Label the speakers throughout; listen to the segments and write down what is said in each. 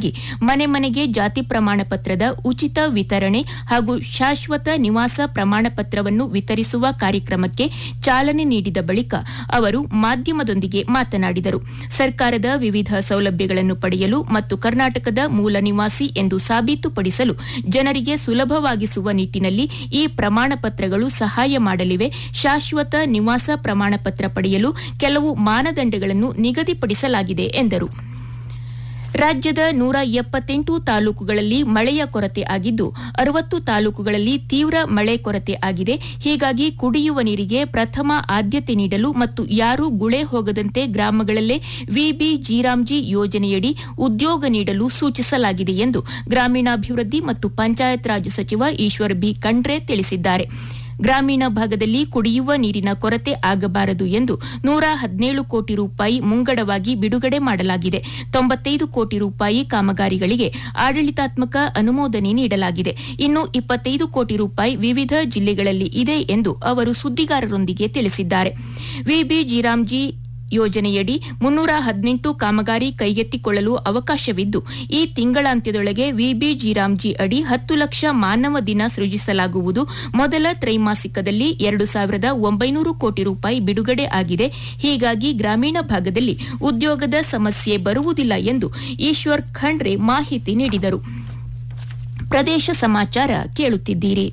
Speaker 1: ಅಂಗವಾಗಿ ಮನೆ ಮನೆಗೆ ಜಾತಿ ಪ್ರಮಾಣ ಪತ್ರದ ಉಚಿತ ವಿತರಣೆ ಹಾಗೂ ಶಾಶ್ವತ ನಿವಾಸ ಪ್ರಮಾಣ ಪತ್ರವನ್ನು ವಿತರಿಸುವ ಕಾರ್ಯಕ್ರಮಕ್ಕೆ ಚಾಲನೆ ನೀಡಿದ ಬಳಿಕ ಅವರು ಮಾಧ್ಯಮದೊಂದಿಗೆ ಮಾತನಾಡಿದರು ಸರ್ಕಾರದ ವಿವಿಧ ಸೌಲಭ್ಯಗಳನ್ನು ಪಡೆಯಲು ಮತ್ತು ಕರ್ನಾಟಕದ ಮೂಲ ನಿವಾಸಿ ಎಂದು ಸಾಬೀತುಪಡಿಸಲು ಜನರಿಗೆ ಸುಲಭವಾಗಿಸುವ ನಿಟ್ಟಿನಲ್ಲಿ ಈ ಪ್ರಮಾಣ ಪತ್ರಗಳು ಸಹಾಯ ಮಾಡಲಿವೆ ಶಾಶ್ವತ ನಿವಾಸ ಪ್ರಮಾಣ ಪತ್ರ ಪಡೆಯಲು ಕೆಲವು ಮಾನದಂಡಗಳನ್ನು ನಿಗದಿಪಡಿಸಲಾಗಿದೆ ಎಂದರು ರಾಜ್ಯದ ನೂರ ಎಪ್ಪತ್ತೆಂಟು ತಾಲೂಕುಗಳಲ್ಲಿ ಮಳೆಯ ಕೊರತೆ ಆಗಿದ್ದು ಅರವತ್ತು ತಾಲೂಕುಗಳಲ್ಲಿ ತೀವ್ರ ಮಳೆ ಕೊರತೆ ಆಗಿದೆ ಹೀಗಾಗಿ ಕುಡಿಯುವ ನೀರಿಗೆ ಪ್ರಥಮ ಆದ್ಯತೆ ನೀಡಲು ಮತ್ತು ಯಾರೂ ಗುಳೆ ಹೋಗದಂತೆ ಗ್ರಾಮಗಳಲ್ಲೇ ವಿಬಿ ಜೀರಾಮ್ಜಿ ಯೋಜನೆಯಡಿ ಉದ್ಯೋಗ ನೀಡಲು ಸೂಚಿಸಲಾಗಿದೆ ಎಂದು ಗ್ರಾಮೀಣಾಭಿವೃದ್ಧಿ ಮತ್ತು ಪಂಚಾಯತ್ ರಾಜ್ ಸಚಿವ ಈಶ್ವರ್ ಬಿ ಖಂಡ್ರೆ ತಿಳಿಸಿದ್ದಾರೆ ಗ್ರಾಮೀಣ ಭಾಗದಲ್ಲಿ ಕುಡಿಯುವ ನೀರಿನ ಕೊರತೆ ಆಗಬಾರದು ಎಂದು ನೂರ ಹದಿನೇಳು ಕೋಟಿ ರೂಪಾಯಿ ಮುಂಗಡವಾಗಿ ಬಿಡುಗಡೆ ಮಾಡಲಾಗಿದೆ ತೊಂಬತ್ತೈದು ಕೋಟಿ ರೂಪಾಯಿ ಕಾಮಗಾರಿಗಳಿಗೆ ಆಡಳಿತಾತ್ಮಕ ಅನುಮೋದನೆ ನೀಡಲಾಗಿದೆ ಇನ್ನು ಇಪ್ಪತ್ತೈದು ಕೋಟಿ ರೂಪಾಯಿ ವಿವಿಧ ಜಿಲ್ಲೆಗಳಲ್ಲಿ ಇದೆ ಎಂದು ಅವರು ಸುದ್ದಿಗಾರರೊಂದಿಗೆ ತಿಳಿಸಿದ್ದಾರೆ ವಿಬಿ ಜಿರಾಮ್ಜಿ ಯೋಜನೆಯಡಿ ಮುನ್ನೂರ ಹದಿನೆಂಟು ಕಾಮಗಾರಿ ಕೈಗೆತ್ತಿಕೊಳ್ಳಲು ಅವಕಾಶವಿದ್ದು ಈ ತಿಂಗಳಾಂತ್ಯದೊಳಗೆ ವಿಬಿ ಜಿರಾಮ್ಜಿ ಅಡಿ ಹತ್ತು ಲಕ್ಷ ಮಾನವ ದಿನ ಸೃಜಿಸಲಾಗುವುದು ಮೊದಲ ತ್ರೈಮಾಸಿಕದಲ್ಲಿ ಎರಡು ಸಾವಿರದ ಒಂಬೈನೂರು ಕೋಟಿ ರೂಪಾಯಿ ಬಿಡುಗಡೆ ಆಗಿದೆ ಹೀಗಾಗಿ ಗ್ರಾಮೀಣ ಭಾಗದಲ್ಲಿ ಉದ್ಯೋಗದ ಸಮಸ್ಯೆ ಬರುವುದಿಲ್ಲ ಎಂದು ಈಶ್ವರ್ ಖಂಡ್ರೆ ಮಾಹಿತಿ ನೀಡಿದರು ಪ್ರದೇಶ ಸಮಾಚಾರ ಕೇಳುತ್ತಿದ್ದೀರಿ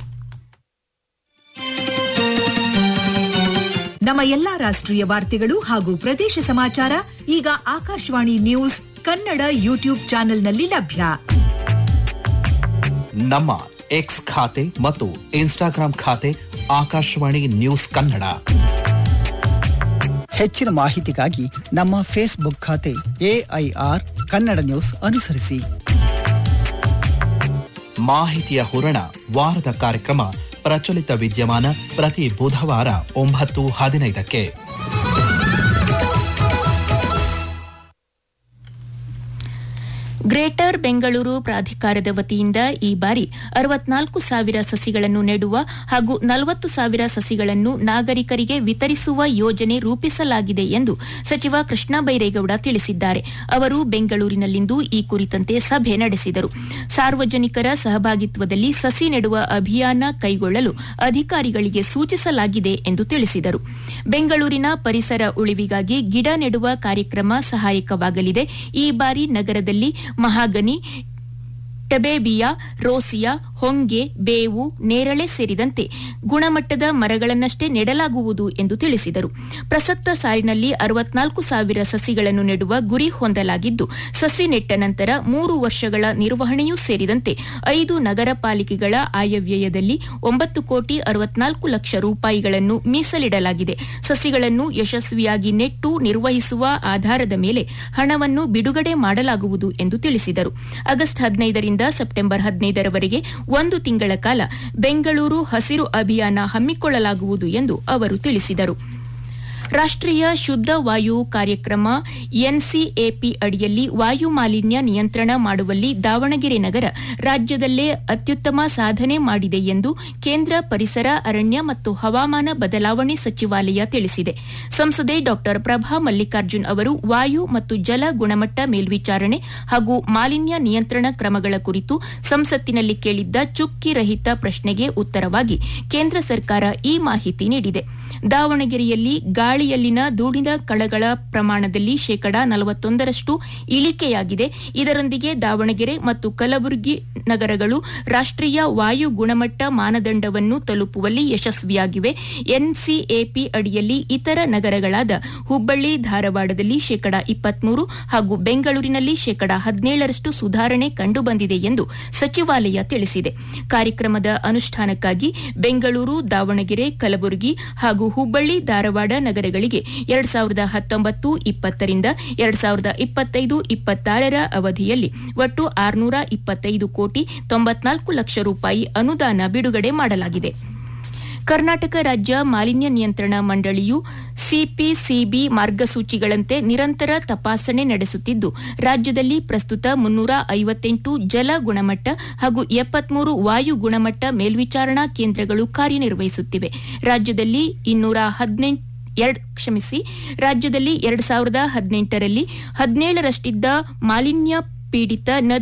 Speaker 2: ನಮ್ಮ ಎಲ್ಲಾ ರಾಷ್ಟ್ರೀಯ ವಾರ್ತೆಗಳು ಹಾಗೂ ಪ್ರದೇಶ ಸಮಾಚಾರ ಈಗ ಆಕಾಶವಾಣಿ ನ್ಯೂಸ್ ಕನ್ನಡ ಯೂಟ್ಯೂಬ್ ಚಾನೆಲ್ನಲ್ಲಿ ಲಭ್ಯ
Speaker 3: ನಮ್ಮ ಎಕ್ಸ್ ಖಾತೆ ಮತ್ತು ಇನ್ಸ್ಟಾಗ್ರಾಂ ಖಾತೆ ಆಕಾಶವಾಣಿ ನ್ಯೂಸ್ ಕನ್ನಡ
Speaker 4: ಹೆಚ್ಚಿನ ಮಾಹಿತಿಗಾಗಿ ನಮ್ಮ ಫೇಸ್ಬುಕ್ ಖಾತೆ ಎಐಆರ್ ಕನ್ನಡ ನ್ಯೂಸ್ ಅನುಸರಿಸಿ
Speaker 3: ಮಾಹಿತಿಯ ಹೂರಣ ವಾರದ ಕಾರ್ಯಕ್ರಮ ಪ್ರಚಲಿತ ವಿದ್ಯಮಾನ ಪ್ರತಿ ಬುಧವಾರ ಒಂಬತ್ತು ಹದಿನೈದಕ್ಕೆ
Speaker 1: ಗ್ರೇಟರ್ ಬೆಂಗಳೂರು ಪ್ರಾಧಿಕಾರದ ವತಿಯಿಂದ ಈ ಬಾರಿ ಅರವತ್ನಾಲ್ಕು ಸಾವಿರ ಸಸಿಗಳನ್ನು ನೆಡುವ ಹಾಗೂ ನಲವತ್ತು ಸಾವಿರ ಸಸಿಗಳನ್ನು ನಾಗರಿಕರಿಗೆ ವಿತರಿಸುವ ಯೋಜನೆ ರೂಪಿಸಲಾಗಿದೆ ಎಂದು ಸಚಿವ ಕೃಷ್ಣ ಬೈರೇಗೌಡ ತಿಳಿಸಿದ್ದಾರೆ ಅವರು ಬೆಂಗಳೂರಿನಲ್ಲಿಂದು ಈ ಕುರಿತಂತೆ ಸಭೆ ನಡೆಸಿದರು ಸಾರ್ವಜನಿಕರ ಸಹಭಾಗಿತ್ವದಲ್ಲಿ ಸಸಿ ನೆಡುವ ಅಭಿಯಾನ ಕೈಗೊಳ್ಳಲು ಅಧಿಕಾರಿಗಳಿಗೆ ಸೂಚಿಸಲಾಗಿದೆ ಎಂದು ತಿಳಿಸಿದರು ಬೆಂಗಳೂರಿನ ಪರಿಸರ ಉಳಿವಿಗಾಗಿ ಗಿಡ ನೆಡುವ ಕಾರ್ಯಕ್ರಮ ಸಹಾಯಕವಾಗಲಿದೆ ಈ ಬಾರಿ ನಗರದಲ್ಲಿ ಮಹಾಗನಿ ಟಬೇಬಿಯಾ ರೋಸಿಯಾ ಹೊಂಗೆ ಬೇವು ನೇರಳೆ ಸೇರಿದಂತೆ ಗುಣಮಟ್ಟದ ಮರಗಳನ್ನಷ್ಟೇ ನೆಡಲಾಗುವುದು ಎಂದು ತಿಳಿಸಿದರು ಪ್ರಸಕ್ತ ಸಾಲಿನಲ್ಲಿ ಅರವತ್ನಾಲ್ಕು ಸಾವಿರ ಸಸಿಗಳನ್ನು ನೆಡುವ ಗುರಿ ಹೊಂದಲಾಗಿದ್ದು ಸಸಿ ನೆಟ್ಟ ನಂತರ ಮೂರು ವರ್ಷಗಳ ನಿರ್ವಹಣೆಯೂ ಸೇರಿದಂತೆ ಐದು ನಗರ ಪಾಲಿಕೆಗಳ ಆಯವ್ಯಯದಲ್ಲಿ ಒಂಬತ್ತು ಕೋಟಿ ಅರವತ್ನಾಲ್ಕು ಲಕ್ಷ ರೂಪಾಯಿಗಳನ್ನು ಮೀಸಲಿಡಲಾಗಿದೆ ಸಸಿಗಳನ್ನು ಯಶಸ್ವಿಯಾಗಿ ನೆಟ್ಟು ನಿರ್ವಹಿಸುವ ಆಧಾರದ ಮೇಲೆ ಹಣವನ್ನು ಬಿಡುಗಡೆ ಮಾಡಲಾಗುವುದು ಎಂದು ತಿಳಿಸಿದರು ಆಗಸ್ಟ್ ಹದಿನೈದರಿಂದ ಸೆಪ್ಟೆಂಬರ್ ಹದಿನೈದರವರೆಗೆ ಒಂದು ತಿಂಗಳ ಕಾಲ ಬೆಂಗಳೂರು ಹಸಿರು ಅಭಿಯಾನ ಹಮ್ಮಿಕೊಳ್ಳಲಾಗುವುದು ಎಂದು ಅವರು ತಿಳಿಸಿದರು ರಾಷ್ಟ್ರೀಯ ಶುದ್ಧ ವಾಯು ಕಾರ್ಯಕ್ರಮ ಎನ್ಸಿಎಪಿ ಅಡಿಯಲ್ಲಿ ವಾಯು ಮಾಲಿನ್ಯ ನಿಯಂತ್ರಣ ಮಾಡುವಲ್ಲಿ ದಾವಣಗೆರೆ ನಗರ ರಾಜ್ಯದಲ್ಲೇ ಅತ್ಯುತ್ತಮ ಸಾಧನೆ ಮಾಡಿದೆ ಎಂದು ಕೇಂದ್ರ ಪರಿಸರ ಅರಣ್ಯ ಮತ್ತು ಹವಾಮಾನ ಬದಲಾವಣೆ ಸಚಿವಾಲಯ ತಿಳಿಸಿದೆ ಸಂಸದೆ ಡಾ ಪ್ರಭಾ ಮಲ್ಲಿಕಾರ್ಜುನ್ ಅವರು ವಾಯು ಮತ್ತು ಜಲ ಗುಣಮಟ್ಟ ಮೇಲ್ವಿಚಾರಣೆ ಹಾಗೂ ಮಾಲಿನ್ಯ ನಿಯಂತ್ರಣ ಕ್ರಮಗಳ ಕುರಿತು ಸಂಸತ್ತಿನಲ್ಲಿ ಕೇಳಿದ್ದ ಚುಕ್ಕಿ ರಹಿತ ಪ್ರಶ್ನೆಗೆ ಉತ್ತರವಾಗಿ ಕೇಂದ್ರ ಸರ್ಕಾರ ಈ ಮಾಹಿತಿ ನೀಡಿದೆ ದಾವಣಗೆರೆಯಲ್ಲಿ ಗಾಳಿಯಲ್ಲಿನ ಧೂಳಿನ ಕಣಗಳ ಪ್ರಮಾಣದಲ್ಲಿ ಶೇಕಡಾ ನಲವತ್ತೊಂದರಷ್ಟು ಇಳಿಕೆಯಾಗಿದೆ ಇದರೊಂದಿಗೆ ದಾವಣಗೆರೆ ಮತ್ತು ಕಲಬುರಗಿ ನಗರಗಳು ರಾಷ್ಟ್ರೀಯ ವಾಯು ಗುಣಮಟ್ಟ ಮಾನದಂಡವನ್ನು ತಲುಪುವಲ್ಲಿ ಯಶಸ್ವಿಯಾಗಿವೆ ಎನ್ಸಿಎಪಿ ಅಡಿಯಲ್ಲಿ ಇತರ ನಗರಗಳಾದ ಹುಬ್ಬಳ್ಳಿ ಧಾರವಾಡದಲ್ಲಿ ಶೇಕಡಾ ಇಪ್ಪತ್ಮೂರು ಹಾಗೂ ಬೆಂಗಳೂರಿನಲ್ಲಿ ಶೇಕಡಾ ಹದಿನೇಳರಷ್ಟು ಸುಧಾರಣೆ ಕಂಡುಬಂದಿದೆ ಎಂದು ಸಚಿವಾಲಯ ತಿಳಿಸಿದೆ ಕಾರ್ಯಕ್ರಮದ ಅನುಷ್ಠಾನಕ್ಕಾಗಿ ಬೆಂಗಳೂರು ದಾವಣಗೆರೆ ಕಲಬುರಗಿ ಹಾಗೂ ಹುಬ್ಬಳ್ಳಿ ಧಾರವಾಡ ನಗರಗಳಿಗೆ ಎರಡ್ ಸಾವಿರದ ಹತ್ತೊಂಬತ್ತು ಇಪ್ಪತ್ತರಿಂದ ಎರಡ್ ಸಾವಿರದ ಇಪ್ಪತ್ತೈದು ಇಪ್ಪತ್ತಾರರ ಅವಧಿಯಲ್ಲಿ ಒಟ್ಟು ಆರುನೂರ ಇಪ್ಪತ್ತೈದು ಕೋಟಿ ತೊಂಬತ್ನಾಲ್ಕು ಲಕ್ಷ ರೂಪಾಯಿ ಅನುದಾನ ಬಿಡುಗಡೆ ಮಾಡಲಾಗಿದೆ ಕರ್ನಾಟಕ ರಾಜ್ಯ ಮಾಲಿನ್ಯ ನಿಯಂತ್ರಣ ಮಂಡಳಿಯು ಸಿಪಿಸಿಬಿ ಮಾರ್ಗಸೂಚಿಗಳಂತೆ ನಿರಂತರ ತಪಾಸಣೆ ನಡೆಸುತ್ತಿದ್ದು ರಾಜ್ಯದಲ್ಲಿ ಪ್ರಸ್ತುತ ಮುನ್ನೂರ ಐವತ್ತೆಂಟು ಜಲ ಗುಣಮಟ್ಟ ಹಾಗೂ ಎಪ್ಪತ್ಮೂರು ವಾಯು ಗುಣಮಟ್ಟ ಮೇಲ್ವಿಚಾರಣಾ ಕೇಂದ್ರಗಳು ಕಾರ್ಯನಿರ್ವಹಿಸುತ್ತಿವೆ ರಾಜ್ಯದಲ್ಲಿ ಇನ್ನೂರ ಹದಿನೆಂಟು ಎರಡ್ ಕ್ಷಮಿಸಿ ರಾಜ್ಯದಲ್ಲಿ ಎರಡ್ ಸಾವಿರದ ಹದಿನೆಂಟರಲ್ಲಿ ಹದಿನೇಳರಷ್ಟಿದ್ದ ಮಾಲಿನ್ಯ ಪೀಡಿತ ನದಿ